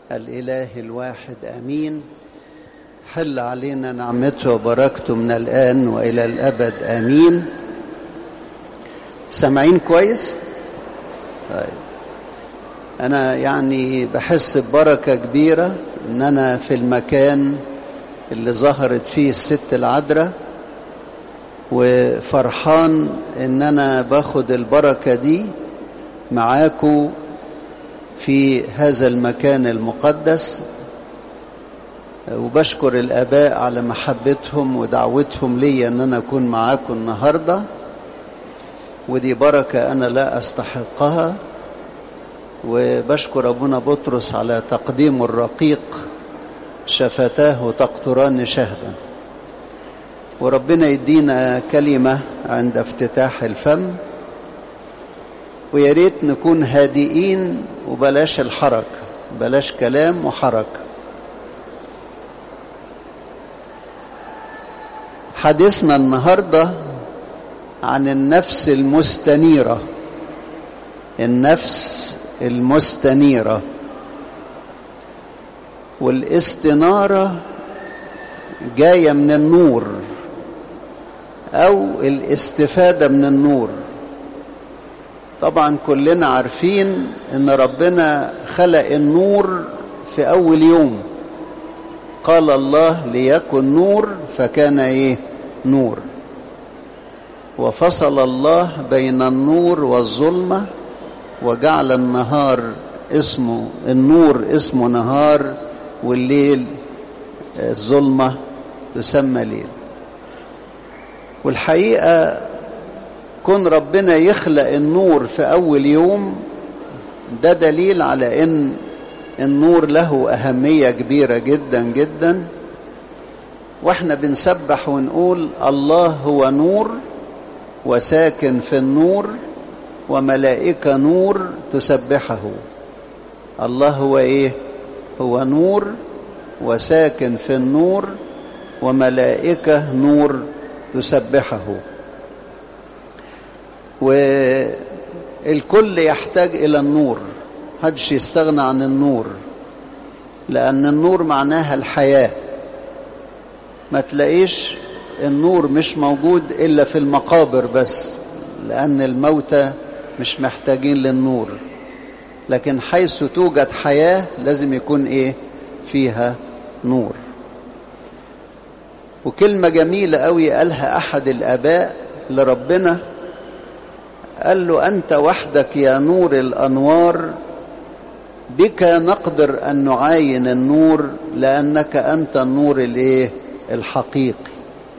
الإله الواحد آمين حل علينا نعمته وبركته من الآن وإلى الأبد آمين سامعين كويس؟ طيب أنا يعني بحس ببركة كبيرة إن أنا في المكان اللي ظهرت فيه الست العذراء وفرحان إن أنا باخد البركة دي معاكم في هذا المكان المقدس وبشكر الآباء على محبتهم ودعوتهم لي أن أنا أكون معاكم النهاردة ودي بركة أنا لا أستحقها وبشكر أبونا بطرس على تقديمه الرقيق شفتاه تقطران شهدا وربنا يدينا كلمة عند افتتاح الفم ويا ريت نكون هادئين وبلاش الحركة بلاش كلام وحركة حديثنا النهاردة عن النفس المستنيرة النفس المستنيرة والاستنارة جاية من النور أو الاستفادة من النور طبعا كلنا عارفين ان ربنا خلق النور في اول يوم قال الله ليكن نور فكان ايه نور وفصل الله بين النور والظلمه وجعل النهار اسمه النور اسمه نهار والليل الظلمه تسمى ليل والحقيقه كون ربنا يخلق النور في أول يوم ده دليل على أن النور له أهمية كبيرة جدا جدا واحنا بنسبح ونقول الله هو نور وساكن في النور وملائكة نور تسبحه الله هو ايه هو نور وساكن في النور وملائكة نور تسبحه والكل يحتاج إلى النور محدش يستغنى عن النور لأن النور معناها الحياة ما تلاقيش النور مش موجود إلا في المقابر بس لأن الموتى مش محتاجين للنور لكن حيث توجد حياة لازم يكون إيه فيها نور وكلمة جميلة قوي قالها أحد الآباء لربنا قال له أنت وحدك يا نور الأنوار بك نقدر أن نعاين النور لأنك أنت النور الإيه الحقيقي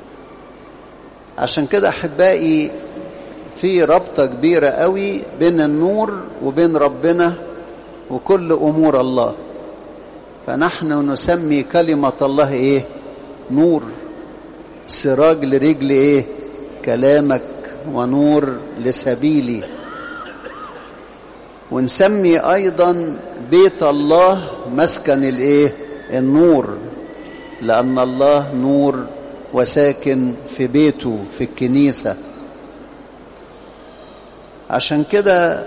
عشان كده أحبائي في ربطة كبيرة قوي بين النور وبين ربنا وكل أمور الله فنحن نسمي كلمة الله إيه نور سراج لرجل إيه كلامك ونور لسبيلي ونسمي ايضا بيت الله مسكن الايه النور لان الله نور وساكن في بيته في الكنيسه عشان كده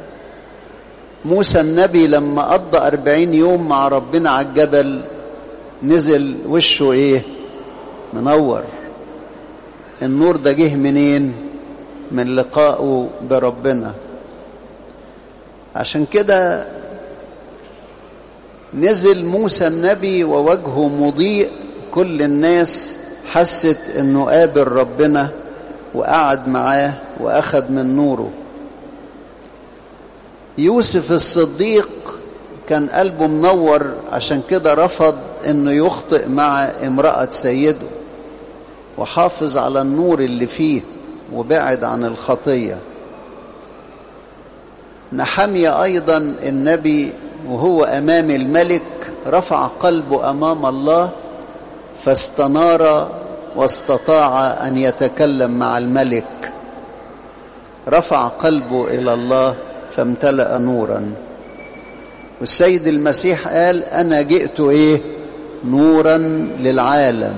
موسى النبي لما قضى أربعين يوم مع ربنا على الجبل نزل وشه ايه منور النور ده جه منين من لقائه بربنا عشان كده نزل موسى النبي ووجهه مضيء كل الناس حست انه قابل ربنا وقعد معاه واخد من نوره يوسف الصديق كان قلبه منور عشان كده رفض انه يخطئ مع امرأة سيده وحافظ على النور اللي فيه وبعد عن الخطية نحمية أيضا النبي وهو أمام الملك رفع قلبه أمام الله فاستنار واستطاع أن يتكلم مع الملك رفع قلبه إلى الله فامتلأ نورا والسيد المسيح قال أنا جئت إيه نورا للعالم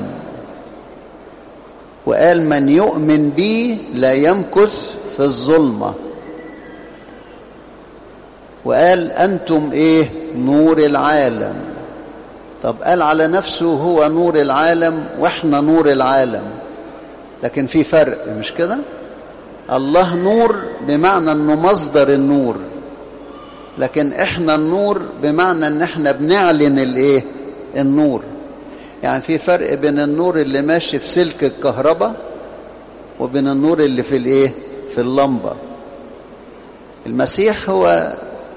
وقال من يؤمن بي لا يمكث في الظلمة وقال أنتم إيه نور العالم طب قال على نفسه هو نور العالم واحنا نور العالم لكن في فرق مش كده الله نور بمعنى انه مصدر النور لكن احنا النور بمعنى ان احنا بنعلن الايه النور يعني في فرق بين النور اللي ماشي في سلك الكهرباء وبين النور اللي في الايه في اللمبه المسيح هو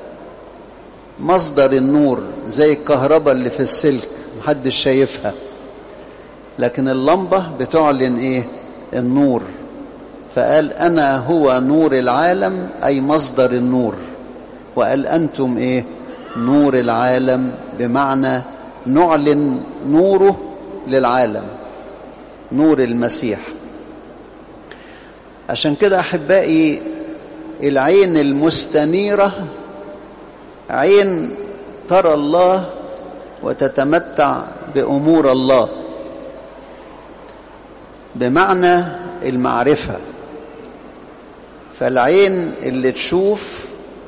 مصدر النور زي الكهرباء اللي في السلك محدش شايفها لكن اللمبة بتعلن ايه النور فقال انا هو نور العالم اي مصدر النور وقال انتم ايه نور العالم بمعنى نعلن نوره للعالم نور المسيح عشان كده احبائي العين المستنيره عين ترى الله وتتمتع بامور الله بمعنى المعرفه فالعين اللي تشوف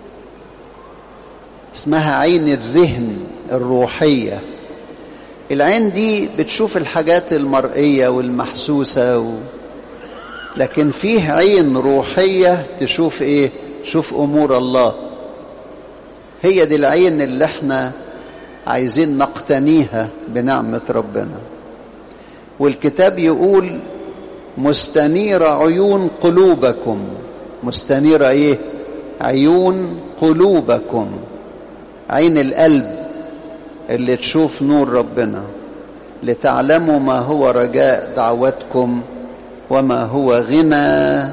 اسمها عين الذهن الروحيه العين دي بتشوف الحاجات المرئيه والمحسوسه و... لكن فيه عين روحيه تشوف ايه تشوف امور الله هي دي العين اللي احنا عايزين نقتنيها بنعمة ربنا والكتاب يقول مستنير عيون قلوبكم مستنير ايه عيون قلوبكم عين القلب اللي تشوف نور ربنا لتعلموا ما هو رجاء دعوتكم وما هو غنى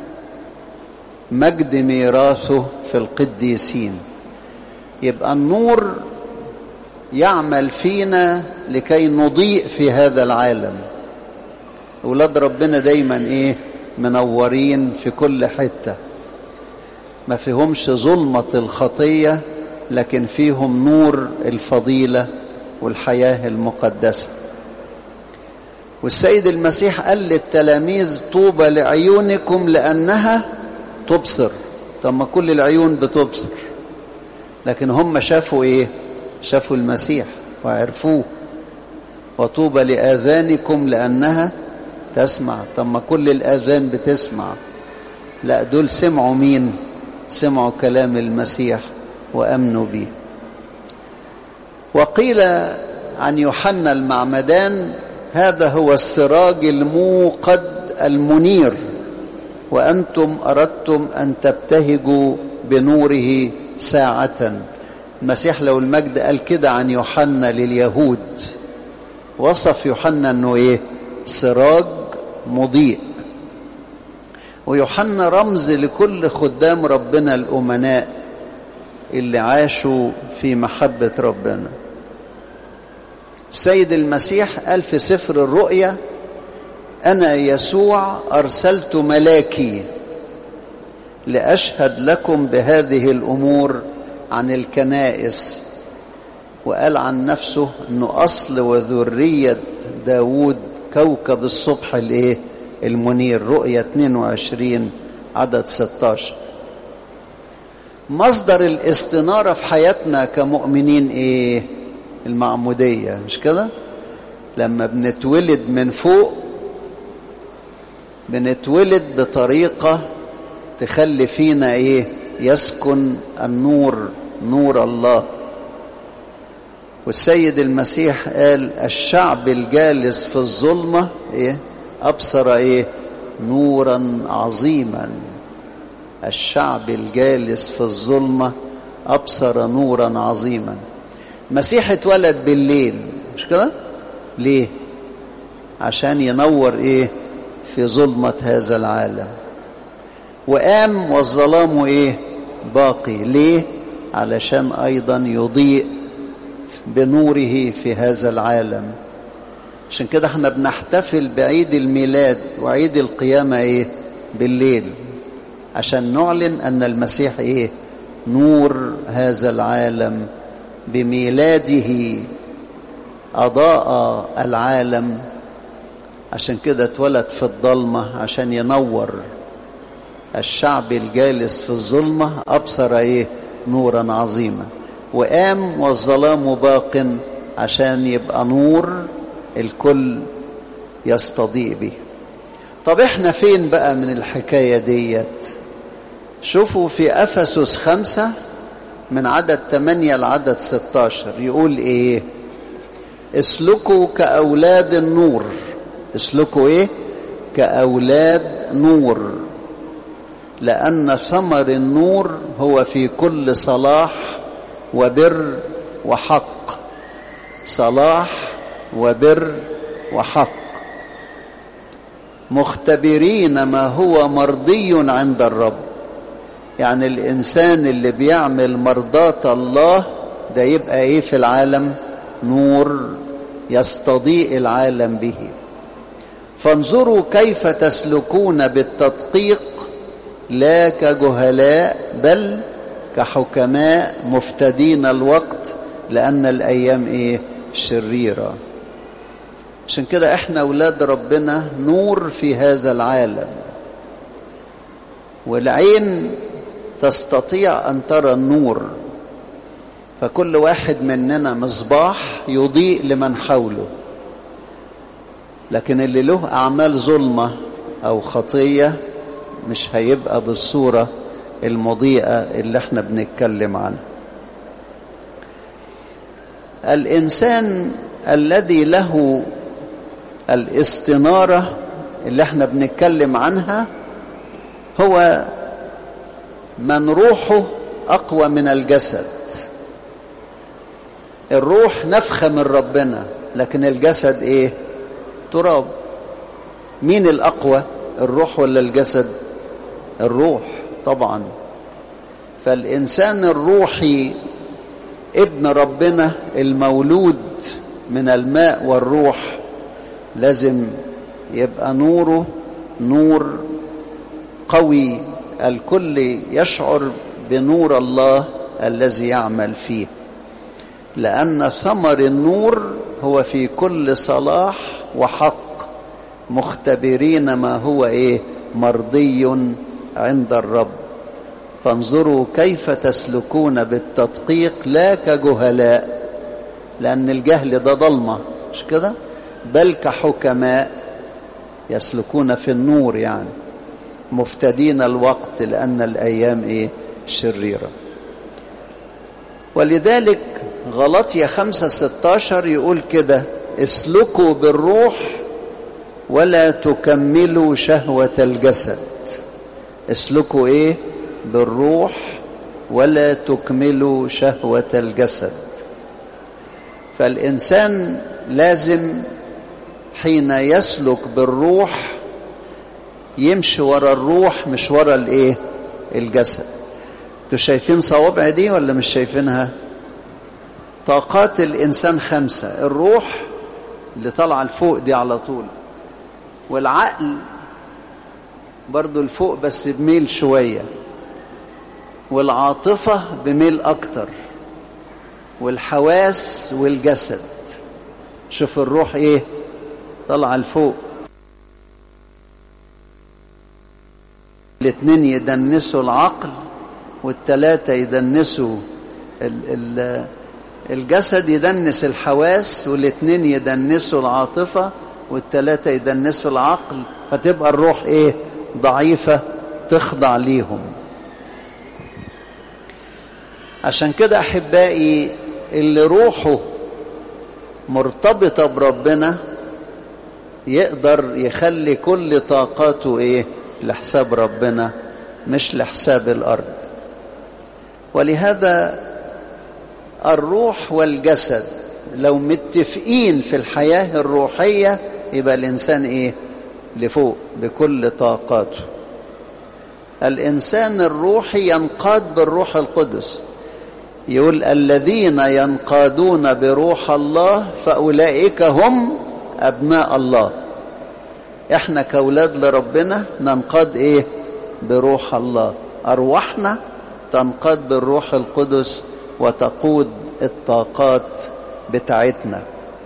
مجد ميراثه في القديسين يبقى النور يعمل فينا لكي نضيء في هذا العالم اولاد ربنا دايما ايه منورين في كل حته ما فيهمش ظلمه الخطيه لكن فيهم نور الفضيله والحياه المقدسه والسيد المسيح قال للتلاميذ طوبى لعيونكم لانها تبصر طب ما كل العيون بتبصر لكن هم شافوا ايه شافوا المسيح وعرفوه وطوبى لاذانكم لانها تسمع طب ما كل الاذان بتسمع لا دول سمعوا مين سمعوا كلام المسيح وامنوا به وقيل عن يوحنا المعمدان هذا هو السراج الموقد المنير وانتم اردتم ان تبتهجوا بنوره ساعة المسيح لو المجد قال كده عن يوحنا لليهود وصف يوحنا انه ايه سراج مضيء ويوحنا رمز لكل خدام ربنا الامناء اللي عاشوا في محبة ربنا السيد المسيح قال في سفر الرؤيا انا يسوع ارسلت ملاكي لاشهد لكم بهذه الامور عن الكنائس وقال عن نفسه انه اصل وذريه داوود كوكب الصبح الايه المنير رؤيا 22 عدد 16 مصدر الاستناره في حياتنا كمؤمنين ايه المعموديه مش كده لما بنتولد من فوق بنتولد بطريقه تخلي فينا ايه يسكن النور نور الله والسيد المسيح قال الشعب الجالس في الظلمة ايه ابصر ايه نورا عظيما الشعب الجالس في الظلمة ابصر نورا عظيما المسيح اتولد بالليل مش كده ليه عشان ينور ايه في ظلمة هذا العالم وقام والظلام ايه باقي ليه علشان ايضا يضيء بنوره في هذا العالم عشان كده احنا بنحتفل بعيد الميلاد وعيد القيامة ايه بالليل عشان نعلن ان المسيح ايه نور هذا العالم بميلاده اضاء العالم عشان كده اتولد في الضلمة عشان ينور الشعب الجالس في الظلمة أبصر إيه نورا عظيما وقام والظلام باق عشان يبقى نور الكل يستضيء به طب احنا فين بقى من الحكاية ديت شوفوا في أفسس خمسة من عدد 8 لعدد 16 يقول ايه اسلكوا كأولاد النور اسلكوا ايه كأولاد نور لأن ثمر النور هو في كل صلاح وبر وحق صلاح وبر وحق مختبرين ما هو مرضي عند الرب يعني الإنسان اللي بيعمل مرضاة الله ده يبقى إيه في العالم نور يستضيء العالم به فانظروا كيف تسلكون بالتدقيق لا كجهلاء بل كحكماء مفتدين الوقت لأن الأيام إيه شريرة عشان كده احنا أولاد ربنا نور في هذا العالم والعين تستطيع أن ترى النور فكل واحد مننا مصباح يضيء لمن حوله لكن اللي له أعمال ظلمة أو خطية مش هيبقى بالصورة المضيئة اللي احنا بنتكلم عنها الإنسان الذي له الاستنارة اللي احنا بنتكلم عنها هو من روحه أقوى من الجسد الروح نفخة من ربنا لكن الجسد ايه تراب مين الأقوى الروح ولا الجسد الروح طبعا فالإنسان الروحي ابن ربنا المولود من الماء والروح لازم يبقى نوره نور قوي الكل يشعر بنور الله الذي يعمل فيه لأن ثمر النور هو في كل صلاح وحق مختبرين ما هو إيه مرضي عند الرب فانظروا كيف تسلكون بالتدقيق لا كجهلاء لأن الجهل ده ضلمة مش كده بل كحكماء يسلكون في النور يعني مفتدين الوقت لأن الأيام إيه شريرة ولذلك غلطية خمسة ستاشر يقول كده اسلكوا بالروح ولا تكملوا شهوة الجسد اسلكوا ايه بالروح ولا تكملوا شهوة الجسد فالإنسان لازم حين يسلك بالروح يمشي ورا الروح مش ورا الايه الجسد انتوا شايفين صوابع دي ولا مش شايفينها طاقات الانسان خمسه الروح اللي طالعه لفوق دي على طول والعقل برضو لفوق بس بميل شويه والعاطفه بميل اكتر والحواس والجسد شوف الروح ايه طالعه لفوق الاثنين يدنسوا العقل والثلاثة يدنسوا ال ال الجسد يدنس الحواس والاثنين يدنسوا العاطفة والثلاثة يدنسوا العقل فتبقى الروح ايه ضعيفة تخضع ليهم عشان كده احبائي اللي روحه مرتبطة بربنا يقدر يخلي كل طاقاته ايه لحساب ربنا مش لحساب الارض ولهذا الروح والجسد لو متفقين في الحياه الروحيه يبقى الانسان ايه لفوق بكل طاقاته الانسان الروحي ينقاد بالروح القدس يقول الذين ينقادون بروح الله فاولئك هم ابناء الله احنا كاولاد لربنا ننقاد ايه بروح الله ارواحنا تنقاد بالروح القدس وتقود الطاقات بتاعتنا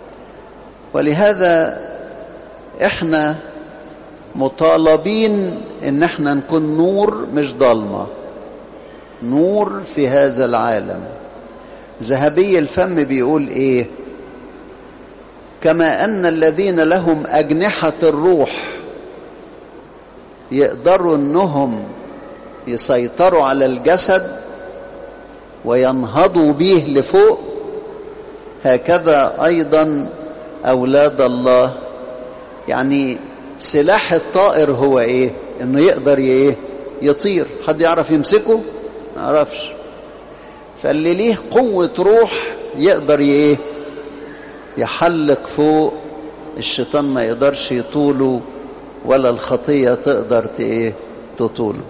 ولهذا احنا مطالبين ان احنا نكون نور مش ضلمه نور في هذا العالم ذهبي الفم بيقول ايه كما ان الذين لهم اجنحه الروح يقدروا انهم يسيطروا على الجسد وينهضوا به لفوق هكذا ايضا اولاد الله يعني سلاح الطائر هو ايه انه يقدر ايه يطير حد يعرف يمسكه ما يعرفش فاللي ليه قوة روح يقدر ايه يحلق فوق الشيطان ما يقدرش يطوله ولا الخطية تقدر ايه تطوله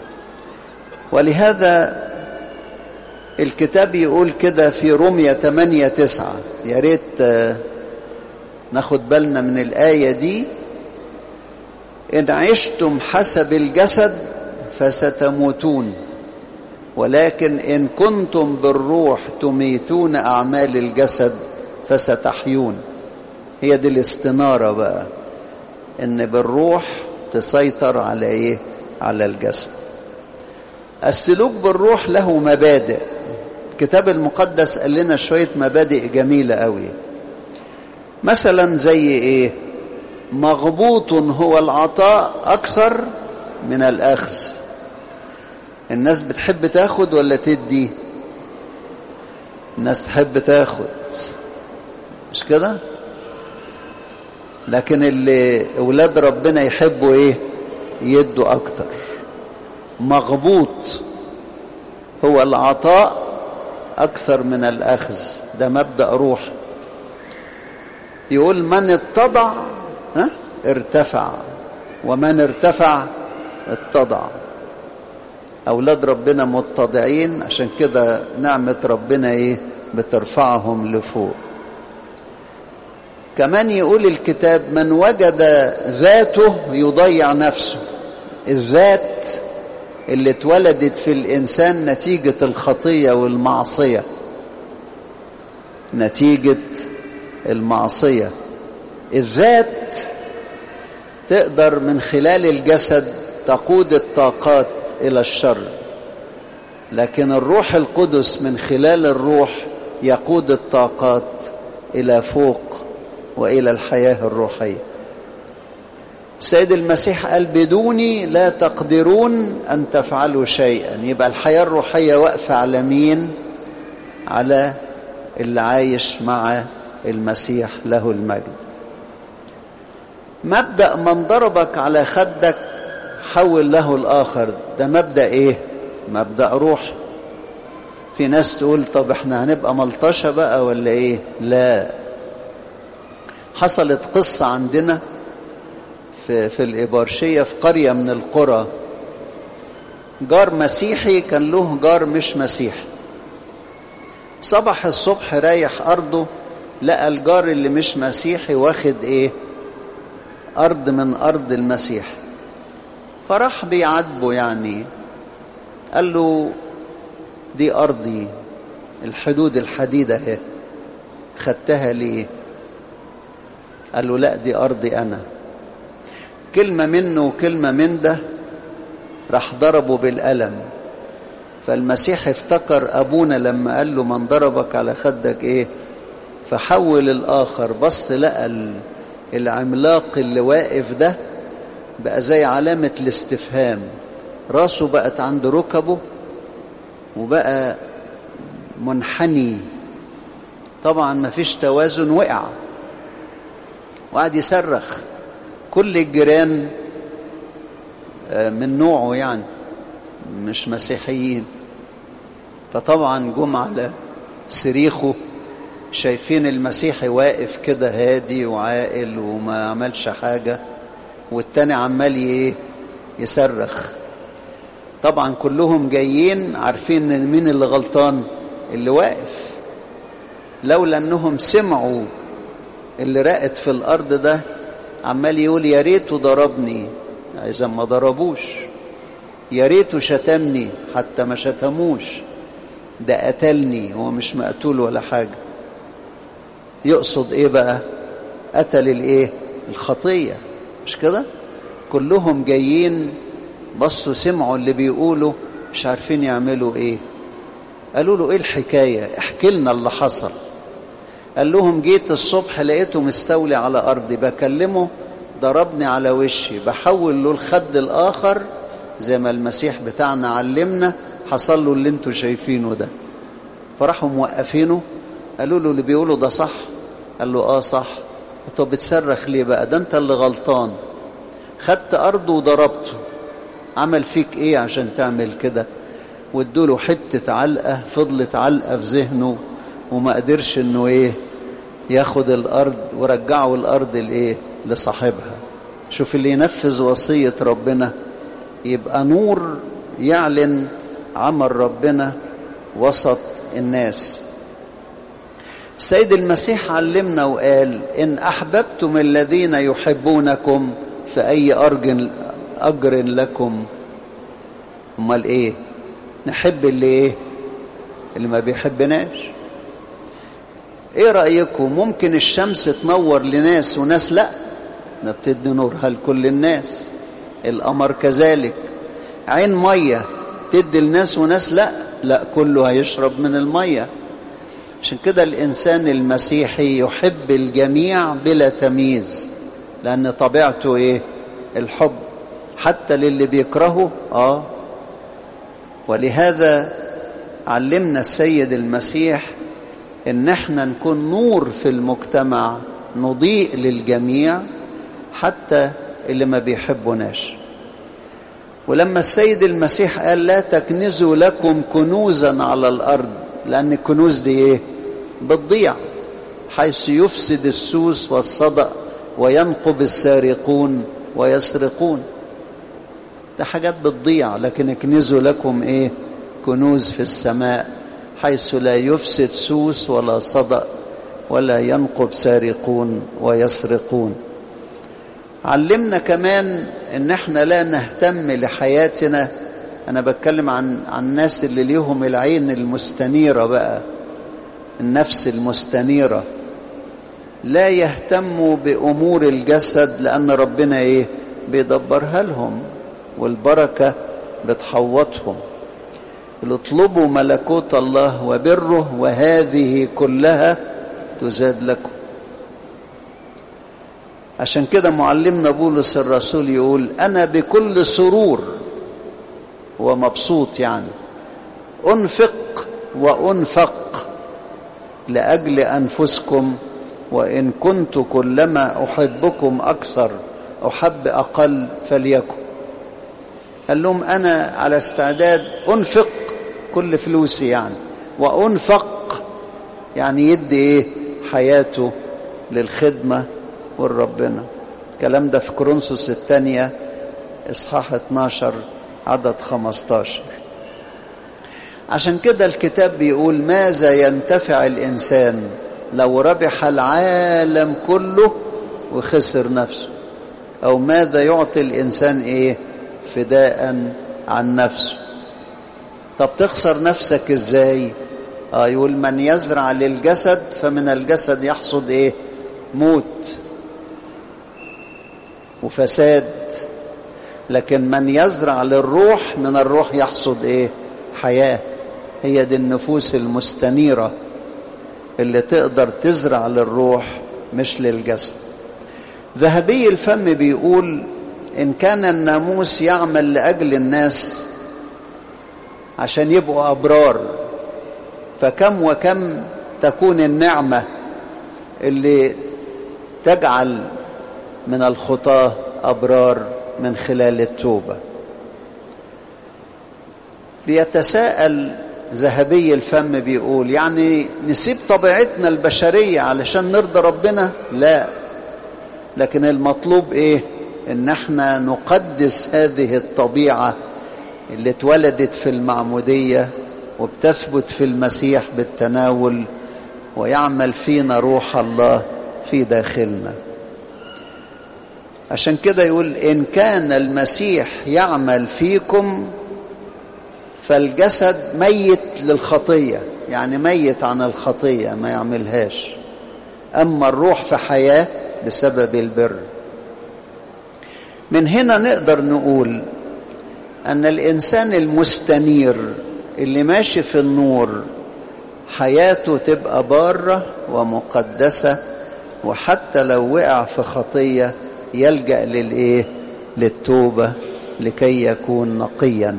ولهذا الكتاب يقول كده في رومية 8 9 يا ريت ناخد بالنا من الآية دي إن عشتم حسب الجسد فستموتون ولكن إن كنتم بالروح تميتون أعمال الجسد فستحيون هي دي الاستنارة بقى إن بالروح تسيطر على إيه على الجسد السلوك بالروح له مبادئ الكتاب المقدس قال لنا شوية مبادئ جميلة قوي مثلا زي ايه مغبوط هو العطاء اكثر من الاخذ الناس بتحب تاخد ولا تدي الناس تحب تاخد مش كده لكن اللي اولاد ربنا يحبوا ايه يدوا اكتر مغبوط هو العطاء اكثر من الاخذ ده مبدا روح يقول من اتضع ها ارتفع ومن ارتفع اتضع اولاد ربنا متضعين عشان كده نعمه ربنا ايه بترفعهم لفوق كمان يقول الكتاب من وجد ذاته يضيع نفسه الذات اللي اتولدت في الانسان نتيجه الخطيه والمعصيه نتيجه المعصيه الذات تقدر من خلال الجسد تقود الطاقات الى الشر لكن الروح القدس من خلال الروح يقود الطاقات الى فوق والى الحياه الروحيه السيد المسيح قال بدوني لا تقدرون ان تفعلوا شيئا يبقى الحياه الروحيه واقفه على مين على اللي عايش مع المسيح له المجد مبدا من ضربك على خدك حول له الاخر ده مبدا ايه مبدا روح في ناس تقول طب احنا هنبقى ملطشه بقى ولا ايه لا حصلت قصه عندنا في في الإبارشية في قرية من القرى جار مسيحي كان له جار مش مسيحي صبح الصبح رايح أرضه لقى الجار اللي مش مسيحي واخد إيه أرض من أرض المسيح فراح بيعاتبه يعني قال له دي أرضي الحدود الحديدة اهي خدتها ليه قال له لا دي أرضي أنا كلمة منه وكلمة من ده راح ضربه بالقلم فالمسيح افتكر أبونا لما قال له من ضربك على خدك إيه فحول الآخر بص لقى العملاق اللي واقف ده بقى زي علامة الاستفهام راسه بقت عند ركبه وبقى منحني طبعا مفيش توازن وقع وقعد يصرخ كل الجيران من نوعه يعني مش مسيحيين فطبعا جم على صريخه شايفين المسيحي واقف كده هادي وعاقل وما عملش حاجة والتاني عمال ايه يصرخ طبعا كلهم جايين عارفين ان مين اللي غلطان اللي واقف لولا انهم سمعوا اللي رقت في الارض ده عمال يقول يا ريته ضربني اذا ما ضربوش يا ريته شتمني حتى ما شتموش ده قتلني هو مش مقتول ولا حاجه يقصد ايه بقى قتل الايه الخطيه مش كده كلهم جايين بصوا سمعوا اللي بيقولوا مش عارفين يعملوا ايه قالوا له ايه الحكاية احكي لنا اللي حصل قال لهم جيت الصبح لقيته مستولي على أرضي بكلمه ضربني على وشي بحول له الخد الآخر زي ما المسيح بتاعنا علمنا حصل له اللي انتوا شايفينه ده فراحوا موقفينه قالوا له اللي بيقوله ده صح قال له اه صح طب بتصرخ ليه بقى ده انت اللي غلطان خدت أرضه وضربته عمل فيك ايه عشان تعمل كده وادوله حتة علقة فضلت علقة في ذهنه وما قدرش انه ايه ياخد الارض ورجعوا الارض لايه لصاحبها شوف اللي ينفذ وصية ربنا يبقى نور يعلن عمل ربنا وسط الناس السيد المسيح علمنا وقال إن أحببتم الذين يحبونكم فأي أرج أجر لكم أمال إيه نحب اللي إيه اللي ما بيحبناش إيه رأيكم ممكن الشمس تنور لناس وناس لأ بتدي نورها لكل الناس القمر كذلك عين مية تدي الناس وناس لا لا كله هيشرب من المية عشان كده الإنسان المسيحي يحب الجميع بلا تمييز لأن طبيعته إيه الحب حتى للي بيكرهه آه ولهذا علمنا السيد المسيح إن احنا نكون نور في المجتمع نضيء للجميع حتى اللي ما بيحبوناش ولما السيد المسيح قال لا تكنزوا لكم كنوزا على الأرض لأن الكنوز دي إيه؟ بتضيع حيث يفسد السوس والصدأ وينقب السارقون ويسرقون ده حاجات بتضيع لكن اكنزوا لكم إيه؟ كنوز في السماء حيث لا يفسد سوس ولا صدأ ولا ينقب سارقون ويسرقون علمنا كمان ان احنا لا نهتم لحياتنا انا بتكلم عن عن الناس اللي ليهم العين المستنيره بقى النفس المستنيره لا يهتموا بامور الجسد لان ربنا ايه بيدبرها لهم والبركه بتحوطهم اطلبوا ملكوت الله وبره وهذه كلها تزاد لكم عشان كده معلمنا بولس الرسول يقول أنا بكل سرور ومبسوط يعني أنفق وأنفق لأجل أنفسكم وإن كنت كلما أحبكم أكثر أحب أقل فليكن قال لهم أنا على استعداد أنفق كل فلوسي يعني وأنفق يعني يدي إيه حياته للخدمة والربنا الكلام ده في كورنثوس الثانية إصحاح 12 عدد 15 عشان كده الكتاب بيقول ماذا ينتفع الإنسان لو ربح العالم كله وخسر نفسه أو ماذا يعطي الإنسان إيه فداء عن نفسه طب تخسر نفسك إزاي آه يقول من يزرع للجسد فمن الجسد يحصد إيه موت وفساد لكن من يزرع للروح من الروح يحصد ايه حياه هي دي النفوس المستنيره اللي تقدر تزرع للروح مش للجسد ذهبي الفم بيقول ان كان الناموس يعمل لاجل الناس عشان يبقوا ابرار فكم وكم تكون النعمه اللي تجعل من الخطاه ابرار من خلال التوبه بيتساءل ذهبي الفم بيقول يعني نسيب طبيعتنا البشريه علشان نرضى ربنا لا لكن المطلوب ايه ان احنا نقدس هذه الطبيعه اللي اتولدت في المعموديه وبتثبت في المسيح بالتناول ويعمل فينا روح الله في داخلنا عشان كده يقول إن كان المسيح يعمل فيكم فالجسد ميت للخطية يعني ميت عن الخطية ما يعملهاش أما الروح في حياة بسبب البر من هنا نقدر نقول أن الإنسان المستنير اللي ماشي في النور حياته تبقى بارة ومقدسة وحتى لو وقع في خطية يلجأ للإيه للتوبة لكي يكون نقيا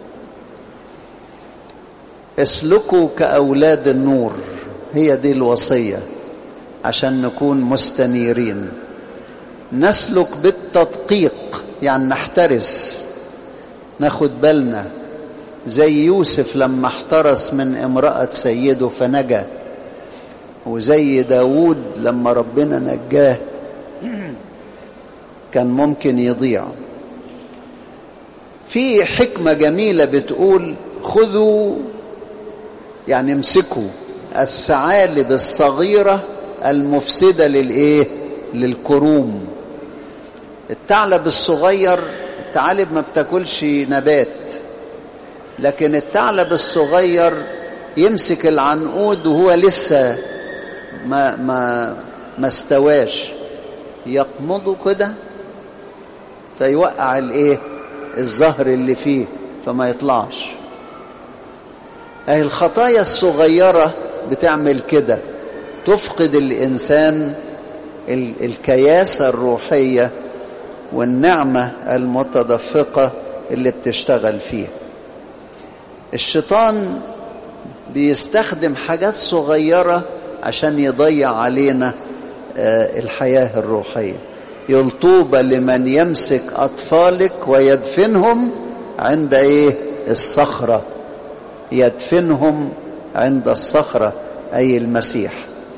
اسلكوا كأولاد النور هي دي الوصية عشان نكون مستنيرين نسلك بالتدقيق يعني نحترس ناخد بالنا زي يوسف لما احترس من امرأة سيده فنجا وزي داود لما ربنا نجاه كان ممكن يضيع في حكمة جميلة بتقول خذوا يعني امسكوا الثعالب الصغيرة المفسدة للإيه؟ للكروم الثعلب الصغير الثعالب ما بتاكلش نبات لكن الثعلب الصغير يمسك العنقود وهو لسه ما ما ما استواش يقمضه كده فيوقع الايه الزهر اللي فيه فما يطلعش اهي الخطايا الصغيره بتعمل كده تفقد الانسان الكياسه الروحيه والنعمه المتدفقه اللي بتشتغل فيه الشيطان بيستخدم حاجات صغيره عشان يضيع علينا الحياه الروحيه يلطوب لمن يمسك اطفالك ويدفنهم عند ايه الصخره يدفنهم عند الصخره اي المسيح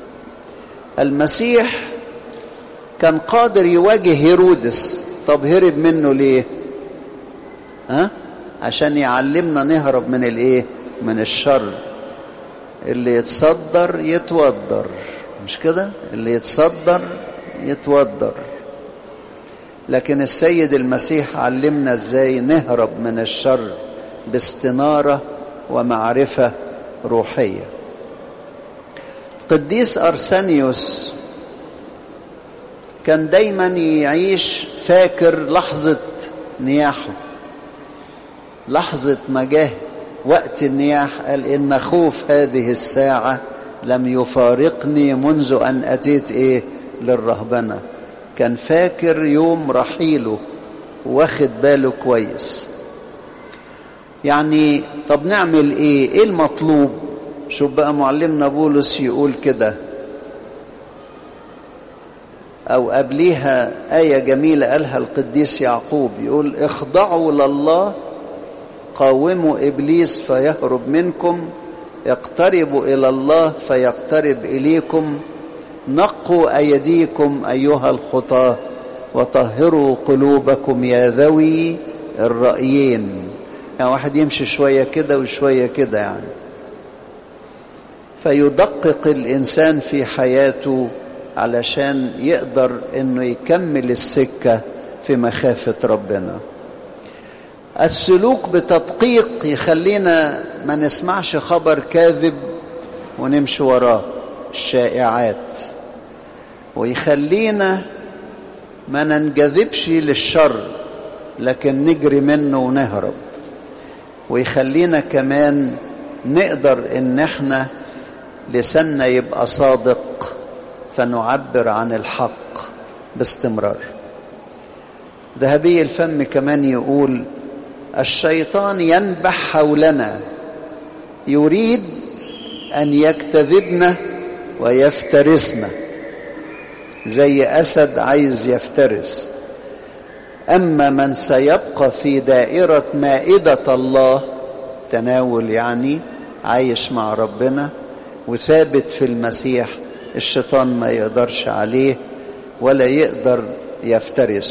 المسيح كان قادر يواجه هيرودس طب هرب منه ليه ها عشان يعلمنا نهرب من الايه من الشر اللي يتصدر يتودر مش كده اللي يتصدر يتودر لكن السيد المسيح علمنا ازاي نهرب من الشر باستناره ومعرفه روحيه قديس ارسانيوس كان دايما يعيش فاكر لحظه نياحه لحظه ما جه وقت النياح قال ان خوف هذه الساعه لم يفارقني منذ ان اتيت ايه للرهبنه كان فاكر يوم رحيله واخد باله كويس يعني طب نعمل ايه ايه المطلوب شوف بقى معلمنا بولس يقول كده او قبليها ايه جميله قالها القديس يعقوب يقول اخضعوا لله قاوموا ابليس فيهرب منكم اقتربوا الى الله فيقترب اليكم نقوا ايديكم ايها الخطاه وطهروا قلوبكم يا ذوي الرايين يعني واحد يمشي شويه كده وشويه كده يعني فيدقق الانسان في حياته علشان يقدر انه يكمل السكه في مخافه ربنا السلوك بتدقيق يخلينا ما نسمعش خبر كاذب ونمشي وراه الشائعات ويخلينا ما ننجذبش للشر لكن نجري منه ونهرب ويخلينا كمان نقدر ان احنا لساننا يبقى صادق فنعبر عن الحق باستمرار ذهبي الفم كمان يقول الشيطان ينبح حولنا يريد ان يكتذبنا ويفترسنا زي اسد عايز يفترس اما من سيبقى في دائره مائده الله تناول يعني عايش مع ربنا وثابت في المسيح الشيطان ما يقدرش عليه ولا يقدر يفترسه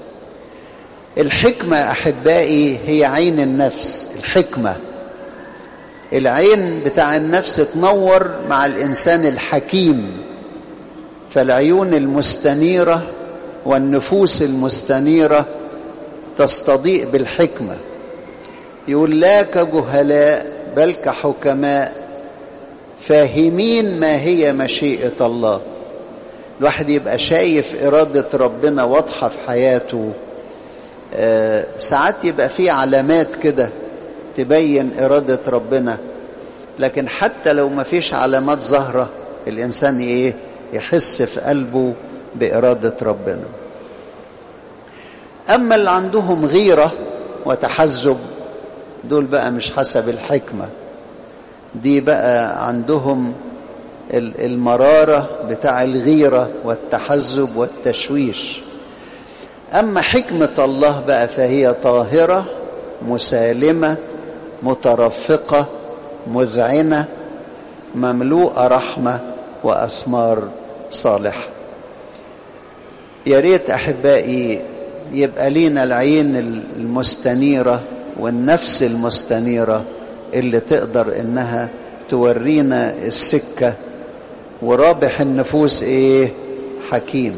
الحكمه احبائي هي عين النفس الحكمه العين بتاع النفس تنور مع الانسان الحكيم فالعيون المستنيره والنفوس المستنيره تستضيء بالحكمه يقول لا كجهلاء بل كحكماء فاهمين ما هي مشيئه الله الواحد يبقى شايف اراده ربنا واضحه في حياته آه ساعات يبقى في علامات كده تبين إرادة ربنا لكن حتى لو ما فيش علامات ظاهرة الإنسان إيه يحس في قلبه بإرادة ربنا أما اللي عندهم غيرة وتحزب دول بقى مش حسب الحكمة دي بقى عندهم المرارة بتاع الغيرة والتحزب والتشويش أما حكمة الله بقى فهي طاهرة مسالمة مترفقة مذعنة مملوءة رحمة وأثمار صالحة يا ريت أحبائي يبقى لينا العين المستنيرة والنفس المستنيرة اللي تقدر إنها تورينا السكة ورابح النفوس إيه حكيم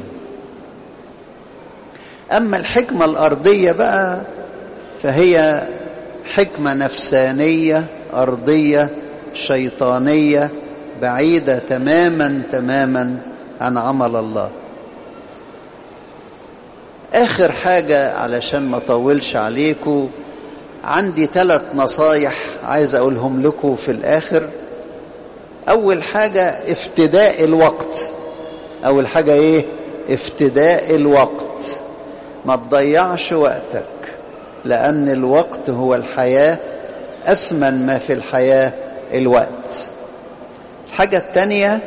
أما الحكمة الأرضية بقى فهي حكمة نفسانية أرضية شيطانية بعيدة تماما تماما عن عمل الله آخر حاجة علشان ما أطولش عليكم عندي ثلاث نصايح عايز أقولهم لكم في الآخر أول حاجة افتداء الوقت أول حاجة إيه افتداء الوقت ما تضيعش وقتك لأن الوقت هو الحياة أثمن ما في الحياة الوقت الحاجة التانية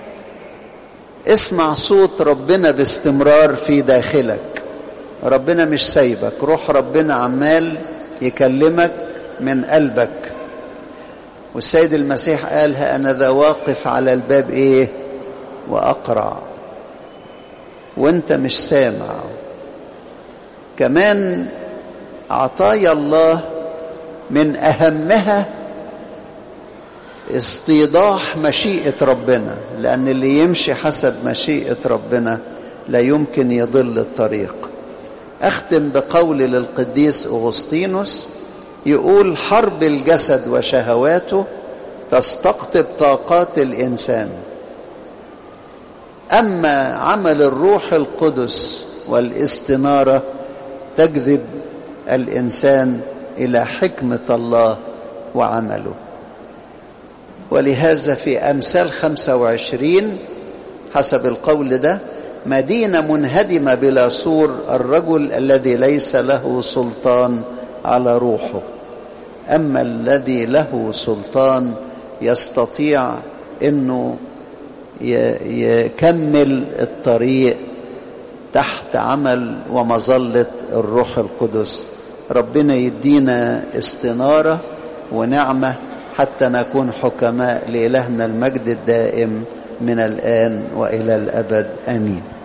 اسمع صوت ربنا باستمرار في داخلك ربنا مش سايبك روح ربنا عمال يكلمك من قلبك والسيد المسيح قال ها أنا ذا واقف على الباب إيه وأقرع وانت مش سامع كمان عطايا الله من أهمها استيضاح مشيئة ربنا لأن اللي يمشي حسب مشيئة ربنا لا يمكن يضل الطريق أختم بقول للقديس أغسطينوس يقول حرب الجسد وشهواته تستقطب طاقات الإنسان أما عمل الروح القدس والاستنارة تجذب الإنسان إلى حكمة الله وعمله ولهذا في أمثال 25 حسب القول ده مدينة منهدمة بلا سور الرجل الذي ليس له سلطان على روحه أما الذي له سلطان يستطيع أنه يكمل الطريق تحت عمل ومظلة الروح القدس ربنا يدينا استنارة ونعمة حتى نكون حكماء لإلهنا المجد الدائم من الآن وإلى الأبد آمين